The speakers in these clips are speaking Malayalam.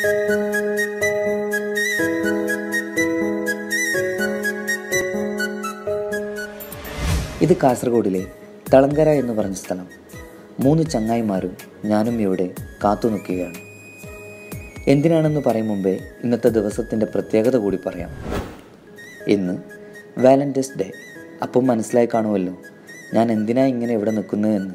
ഇത് കാസർഗോഡിലെ തളങ്കര എന്ന് പറഞ്ഞ സ്ഥലം മൂന്ന് ചങ്ങായിമാരും ഞാനും ഇവിടെ കാത്തു നിൽക്കുകയാണ് എന്തിനാണെന്ന് പറയും മുമ്പേ ഇന്നത്തെ ദിവസത്തിൻ്റെ പ്രത്യേകത കൂടി പറയാം ഇന്ന് വാലൻറ്റൈൻസ് ഡേ അപ്പം മനസ്സിലായി കാണുമല്ലോ ഞാൻ എന്തിനാ ഇങ്ങനെ ഇവിടെ നിൽക്കുന്നത് എന്ന്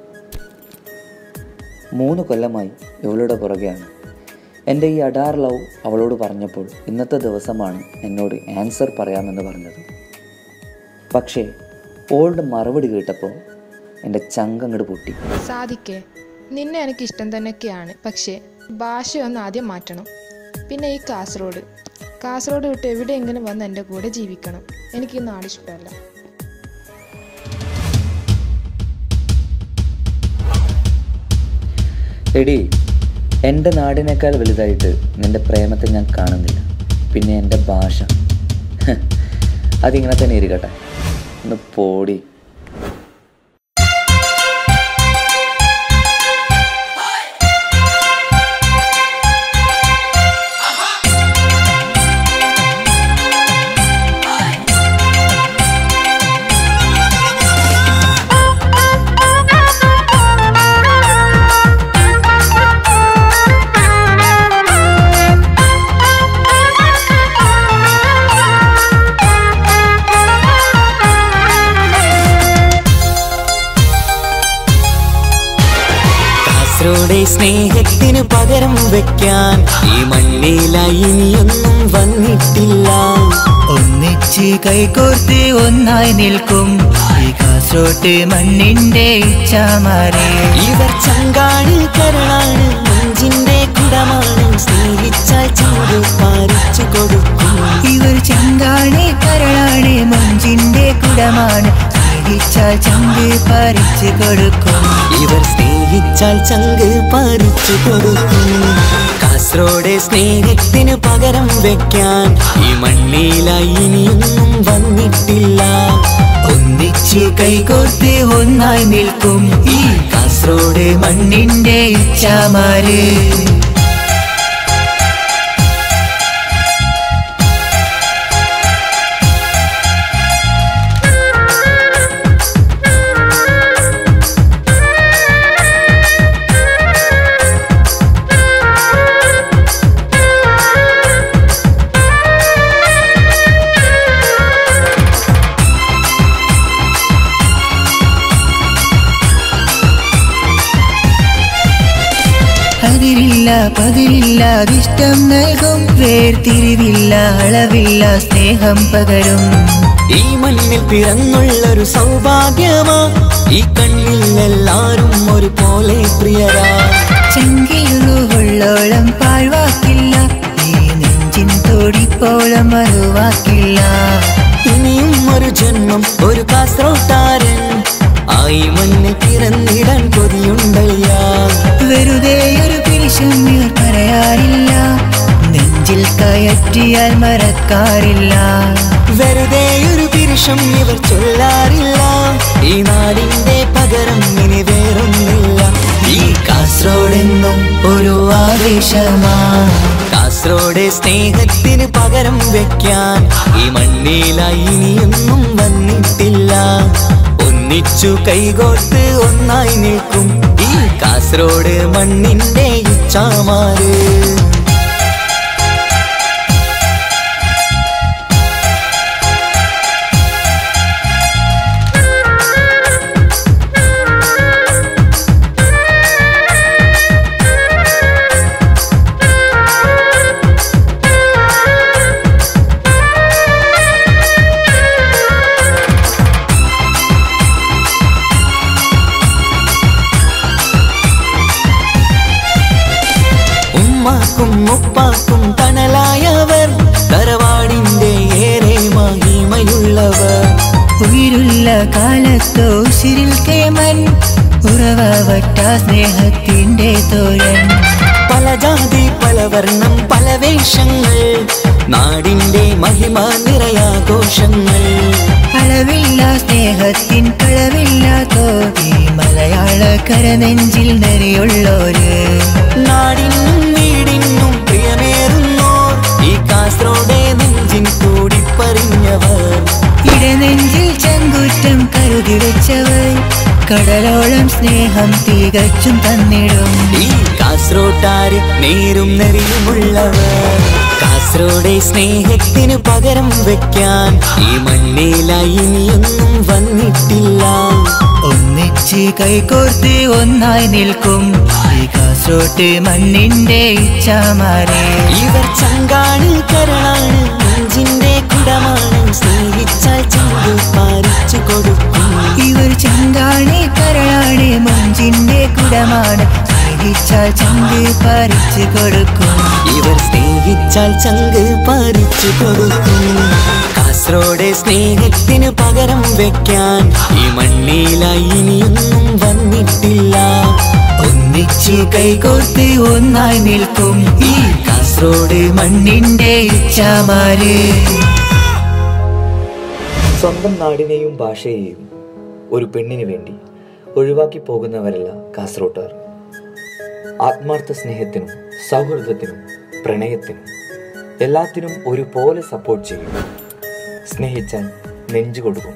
മൂന്ന് കൊല്ലമായി ഇവളുടെ പുറകെയാണ് എൻ്റെ ഈ അഡാർ ലവ് അവളോട് പറഞ്ഞപ്പോൾ ഇന്നത്തെ ദിവസമാണ് എന്നോട് ആൻസർ പറയാമെന്ന് പറഞ്ഞത് പക്ഷേ ഓൾഡ് മറുപടി കേട്ടപ്പോൾ എൻ്റെ ചങ്കങ്ങട് പൊട്ടി സാധിക്കേ നിന്നെ എനിക്ക് ഇഷ്ടം തന്നെയൊക്കെയാണ് പക്ഷേ ഭാഷയൊന്ന് ആദ്യം മാറ്റണം പിന്നെ ഈ കാസർഗോഡ് കാസർഗോഡ് വിട്ട് എവിടെയെങ്കിലും വന്ന് എൻ്റെ കൂടെ ജീവിക്കണം എനിക്ക് ഈ നാട് ഇഷ്ടമല്ല എടി എൻ്റെ നാടിനേക്കാൾ വലുതായിട്ട് നിൻ്റെ പ്രേമത്തെ ഞാൻ കാണുന്നില്ല പിന്നെ എൻ്റെ ഭാഷ ഹ്, അതിങ്ങനെ തന്നെ ഇരിക്കട്ടെ ഒന്ന് പോടി കാസർഗോഡെ സ്നേഹത്തിന് പകരം വെക്കാൻ ഈ മണ്ണിലായി ഇനിയൊന്നും വന്നിട്ടില്ല ഒന്നിച്ച് കൈകോർത്ത് ഒന്നായി നിൽക്കും ഈ കാസോട്ട് മണ്ണിന്റെ ഇച്ഛാമാരെ ഇവർ ചങ്കാണ് കരളാണ് നെഞ്ചിന്റെ കുടമാണ് സ്നേഹിച്ചാൽ ചൂട് പാരിച്ചു കൊടുക്കും ഇവർ ചങ്കാണ് കരളാണ് മഞ്ചിന്റെ കുടമാണ് സ്നേഹിച്ചാൽ ചങ്ക് പറിച്ചു കൊടുക്കും ഇവർ സ്നേഹിച്ചാൽ ചങ്ക് പറിച്ചു കൊടുക്കും കാസർഗോഡ് സ്നേഹത്തിന് പകരം വെക്കാൻ ഈ മണ്ണിലായി ഇനിയൊന്നും വന്നിട്ടില്ല ഒന്നിച്ച് കൈകോർത്ത് ഒന്നായി നിൽക്കും ഈ കാസർഗോഡ് മണ്ണിന്റെ ഇച്ഛാമാര് അതിരില്ല പതിരില്ല അതിഷ്ടം നൽകും വേർതിരിവില്ല അളവില്ല സ്നേഹം പകരും ഈ മണ്ണിൽ പിറന്നുള്ളൊരു സൗഭാഗ്യമാ ഈ കണ്ണിൽ എല്ലാരും ഒരുപോലെ പ്രിയരാ ചെങ്കിലുള്ളോളം പാഴ്വാക്കില്ല ഈ നെഞ്ചിൻ തൊടിപ്പോളം മറുവാക്കില്ല ഇനിയും ഒരു ജന്മം ഒരു കാസർഗോട്ടാരൻ ആയി മണ്ണിൽ പിറന്നിടാൻ കൊതിയുണ്ടല്ല വെറുതെ ഒരു പിരിശം ഇവർ പറയാറില്ല നെഞ്ചിൽ കയറ്റിയാൽ മറക്കാറില്ല വെറുതെ ഒരു പിരിഷം ഇവർ ചൊല്ലാറില്ല ഈ നാടിന്റെ പകരം ഇനി വേറൊന്നില്ല ഈ കാസർഗോഡെന്നും ഒരു ആവേശമാ കാസർഗോഡ് സ്നേഹത്തിന് പകരം വെക്കാൻ ഈ മണ്ണിലായി ഇനിയൊന്നും വന്നിട്ടില്ല ഒന്നിച്ചു കൈകോർത്ത് ഒന്നായി നിൽക്കും ഈ കാസർഗോഡ് മണ്ണിന്റെ ഇച്ഛാമാര് ഉമ്മാക്കും ഉപ്പാക്കും തണലായവർ തറവാടിന്റെ ഏറെ മഹിമയുള്ളവർ ഉயிருള്ള കാലത്തോ ഉശിരിൽ കേമൻ ഉറവട്ട സ്നേഹത്തിന്റെ തോരൻ പല ജാതി പല വർണ്ണം പല വേഷങ്ങൾ നാടിന്റെ മഹിമ നിറയാഘോഷങ്ങൾ അളവില്ല സ്നേഹത്തിൻ കളവില്ലാത്തോ ഈ മലയാള കരനെഞ്ചിൽ നിറയുള്ളോര് നാടിനും വീടിനും പ്രിയ കടലോളം സ്നേഹം തികച്ചും തന്നിടും ഈ കാസർഗോട്ടാര് നേരും നെറിയുമുള്ളവർ കാസർഗോഡെ സ്നേഹത്തിന് പകരം വെക്കാൻ ഈ മണ്ണിലായി ഇനിയൊന്നും വന്നിട്ടില്ല ഒന്നിച്ച് കൈകോർത്ത് ഒന്നായി നിൽക്കും ഈ കാസോട്ട് മണ്ണിന്റെ ഇച്ഛാമാരെ ഇവർ ചങ്കാണ് കരളാണ് നെഞ്ചിന്റെ കുടമാണ് സ്നേഹിച്ചാൽ ചങ്ക് പാലിച്ചു കൊടുക്കും ഇവർ ചെങ്കാണി കരളാണ് മഞ്ചിന്റെ കുടമാണ് സ്നേഹിച്ചാൽ ചങ്ക് പറിച്ചു കൊടുക്കും ഇവർ സ്നേഹിച്ചാൽ ചങ്ക് പാലിച്ചു കൊടുക്കും കാസർഗോഡ് സ്നേഹത്തിന് പകരം വെക്കാൻ ഈ മണ്ണിലായി ഇനിയൊന്നും വന്നിട്ടില്ല ഒന്നിച്ച് കൈകോർത്ത് ഒന്നായി നിൽക്കും ഈ കാസർഗോഡ് മണ്ണിന്റെ ഇച്ഛാമാര് സ്വന്തം നാടിനെയും ഭാഷയെയും ഒരു പെണ്ണിന് വേണ്ടി ഒഴിവാക്കി പോകുന്നവരല്ല കാസർഗോട്ടുകാർ ആത്മാർത്ഥ സ്നേഹത്തിനും സൗഹൃദത്തിനും പ്രണയത്തിനും എല്ലാത്തിനും ഒരുപോലെ സപ്പോർട്ട് ചെയ്യും സ്നേഹിച്ചാൽ നെഞ്ചു കൊടുക്കും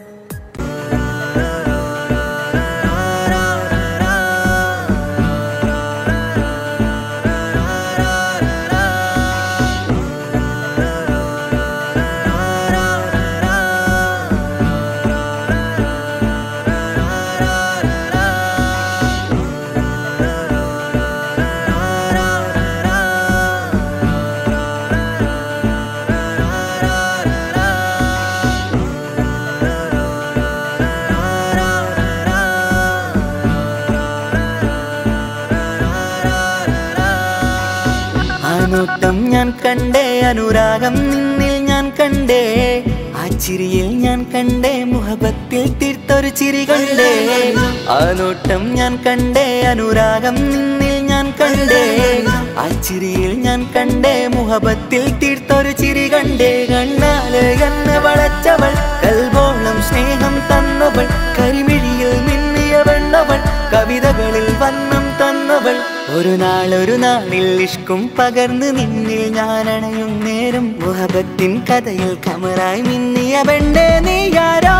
ആ നോട്ടം ഞാൻ കണ്ടേ അനുരാഗം നിന്നിൽ ഞാൻ കണ്ടേ ആ ചിരിയിൽ ഞാൻ കണ്ടേ മുഹബത്തിൽ തീർത്തൊരു ചിരി കണ്ടേ ആ നോട്ടം ഞാൻ കണ്ടേ അനുരാഗം നിന്നിൽ ഞാൻ കണ്ടേ ആ ചിരിയിൽ ഞാൻ കണ്ടേ മുഹബത്തിൽ തീർത്തൊരു ചിരി കണ്ടേ കണ്ണാല് എന്നെ വളച്ചവൾ കൽബോളം സ്നേഹം തന്നവൾ കരിമിഴിയിൽ മിന്നിയ വെണ്ണവൾ കവിതകളിൽ വന്നം തന്നവൾ ഒരു നാൾ ഒരു നാളിൽ ഇഷ്കും പകർന്ന് നിന്നിൽ ഞാൻ അണയും നേരം മുഹബത്തിൻ കഥയിൽ കമറായി മിന്നിയ പെണ്ണെ നീയാരോ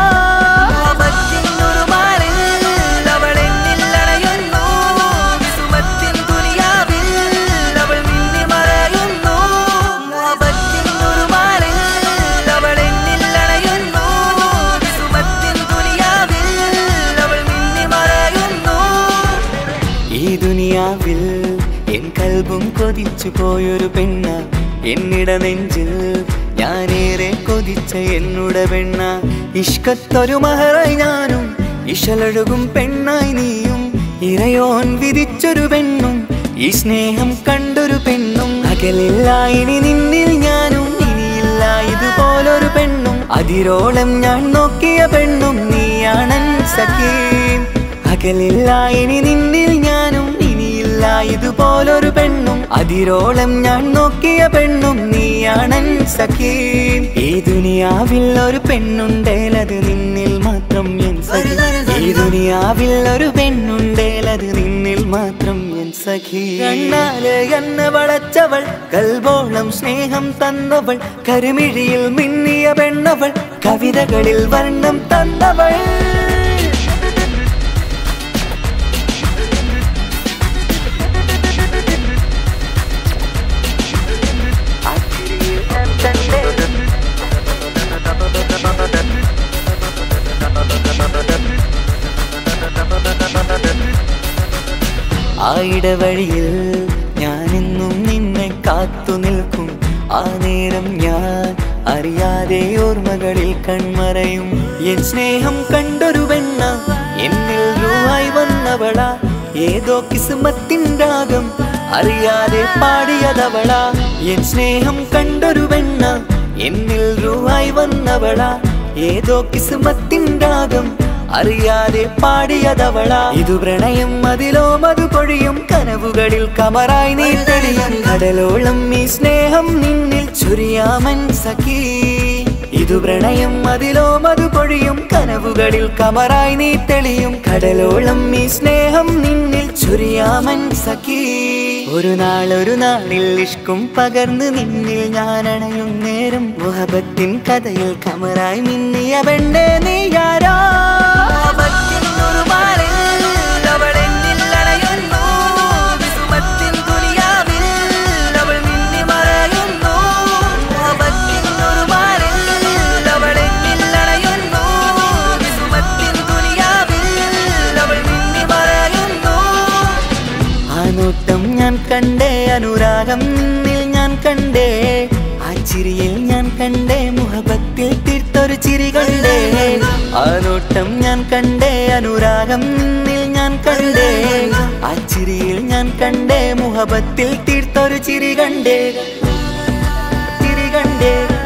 ഈ ദുനിയാവിൽ എൻ കൽബും കൊതിച്ചു പോയൊരു പെണ്ണ എന്നിട നെഞ്ചിൽ ഞാനേറെ കൊതിച്ച എന്നുടെ പെണ്ണ ഇഷ്കത്തൊരു മഹറായി ഞാനും ഇശലൊഴുകും പെണ്ണായി നീയും ഇറയോൻ വിധിച്ചൊരു പെണ്ണും ഈ സ്നേഹം കണ്ടൊരു പെണ്ണും അകലില്ല ഇനി നിന്നിൽ ഞാനും ഇനിയില്ല ഇതുപോലൊരു പെണ്ണും അതിരോളം ഞാൻ നോക്കിയ പെണ്ണും നീയാണൻ സഖീം അകലില്ല ഇനി നിന്നിൽ ഞാനും ഇനിയില്ല ഇതുപോലൊരു പെണ്ണും അതിരോളം ഞാൻ നോക്കിയ പെണ്ണും നീയാണൻ സഖീം ഈ ദുനിയാവിൽ ഒരു പെണ്ണുണ്ടേലത് നിന്നിൽ മാത്രം എൻ സഖി ഈ ദുനിയാവിൽ ഒരു പെണ്ണുണ്ടേലത് നിന്നിൽ മാത്രം എൻ സഖി കണ്ണാല് എന്നെ വളച്ചവൾ കൽബോളം സ്നേഹം തന്നവൾ കരുമിഴിയിൽ മിന്നിയ പെണ്ണവൾ കവിതകളിൽ വർണ്ണം തന്നവൾ ആ ഇടവഴിയിൽ ഞാനെന്നും നിന്നെ കാത്തു നിൽക്കും ആ നേരം ഞാൻ അറിയാതെ ഓർമ്മകളിൽ കൺമറയും എൻ സ്നേഹം കണ്ടൊരു പെണ്ണ എന്നിൽ രൂപായി വന്നവള ഏതോ കിസ്മത്തിൻ രാഗം അറിയാതെ പാടിയതവള എൻ സ്നേഹം കണ്ടൊരു പെണ്ണ എന്നിൽ രൂപായി വന്നവള ഏതോ കിസ്മത്തിൻ രാഗം അറിയാതെ പാടിയതവള ഇതു പ്രണയം അതിലോ മധു പൊഴിയും കനവുകളിൽ കമറായി നീ തെളിയും കടലോളം ഈ സ്നേഹം നിന്നിൽ ചുരിയാമൻ സഖീ ഇതു പ്രണയം അതിലോ മധു പൊഴിയും കനവുകളിൽ കമറായി നീ തെളിയും കടലോളം ഈ സ്നേഹം നിന്നിൽ ചുരിയാമൻ സഖീ ഒരു നാൾ ഒരു നാളിൽ ഇഷ്കും പകർന്ന് നിന്നിൽ ഞാൻ അണയും നേരം മുഹബത്തിൻ കഥയിൽ കമറായി മിന്നിയ പെണ്ണെ നീയാരോ മുഹബത്തിൻ ഉറുമാലിൽ നോട്ടം ഞാൻ കണ്ടേ അനുരാഗം നിന്നിൽ ഞാൻ കണ്ടേ ആ ചിരിയിൽ ഞാൻ കണ്ടേ മുഹബത്തിൽ തീർത്തൊരു ചിരി കണ്ടേ ആ നോട്ടം ഞാൻ കണ്ടേ അനുരാഗം നിന്നിൽ ഞാൻ കണ്ടേ ആ ചിരിയിൽ ഞാൻ കണ്ടേ മുഹബത്തിൽ തീർത്തൊരു ചിരി കണ്ടേ ചിരി കണ്ടേ